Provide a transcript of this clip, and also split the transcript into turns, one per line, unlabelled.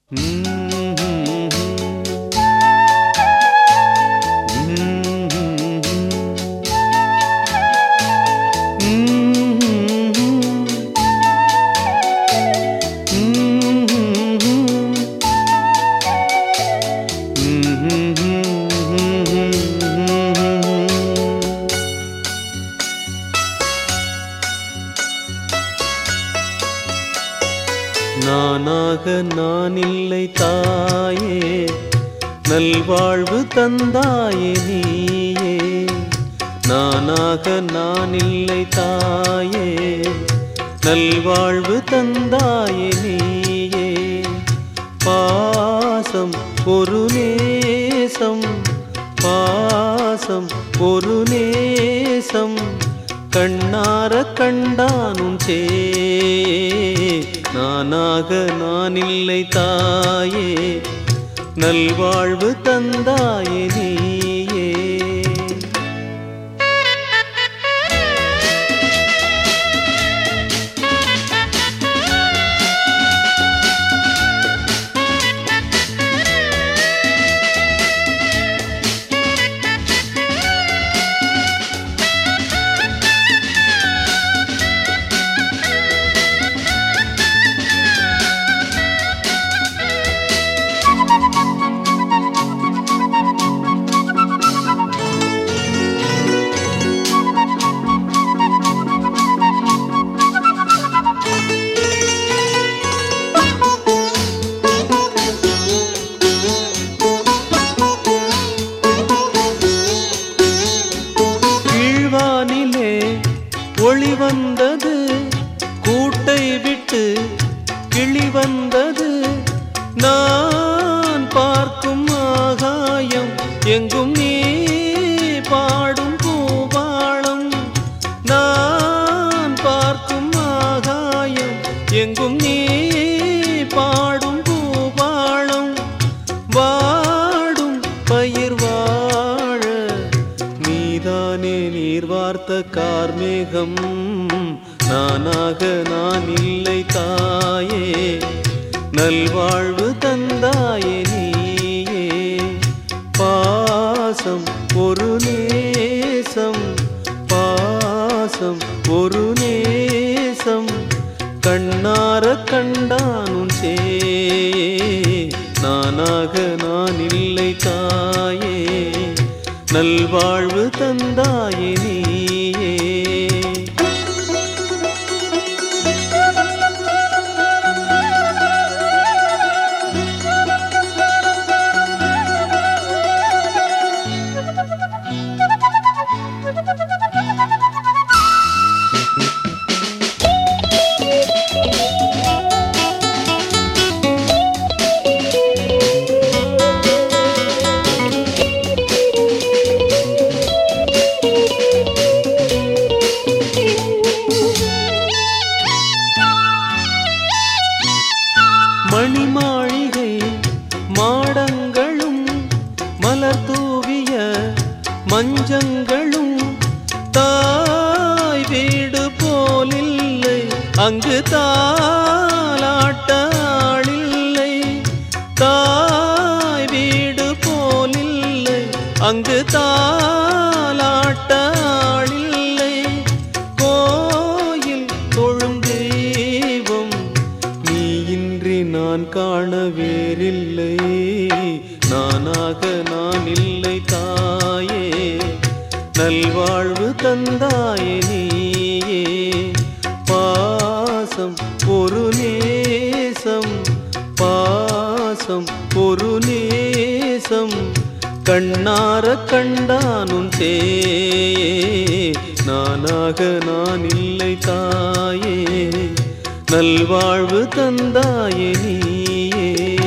நானாக நான் இல்லை தாயே நல்வாழ்வு தந்தாயே நீயே நானாக நான் இல்லை தாயே நல்வாழ்வு தந்தாயே நீயே பாசம் ஒரு நேசம் பாசம் ஒரு நேசம் கண்ணார கண்டானும் சே நானாக நான் இல்லை தாயே நல்வாழ்வு தந்தாயே நீயே கீழ்வானிலே ஒளி வந்தது கூட்டை விட்டு கிளி வந்தது நான் பார்க்கும் ஆகாயம் எங்கும் நீ பாடும் பூபாளம் நான் பார்க்கும் ஆகாயம் எங்கும் நீ பாடும் பூபாளம் வாடும் பயிர் வாழ நீதானே நீர் வார்த்த கார்மேகம் நானாக நான் இல்லை தாயே நல்வாழ்வு தந்தாயே நீயே பாசம் ஒரு நேசம் பாசம் ஒரு நேசம் கண்ணார கண்டானும் சே நானாக நான் இல்லை தாயே நல்வாழ்வு தந்தாயே நீயே மணிமாளிகை மாடங்களும் மலர் தூவிய மஞ்சங்களும் தாய் வீடு போலில்லை அங்கு தாலாட்ட ஆளில்லை தாய் வீடு போலில்லை அங்கு தாலாட்ட ஆளில்லை கோயில் தொழும் தெய்வம் நீ இன்றி நான் காண வேறில்லை நானாக நான் இல்லை தாயே நல்வாழ்வு தந்தாயே நீயே பாசம் ஒரு நேசம் பாசம் ஒரு நேசம் கண்ணார கண்டானும் தே நானாக நான் இல்லை தாயே நல்வாழ்வு தந்தாயே நீயே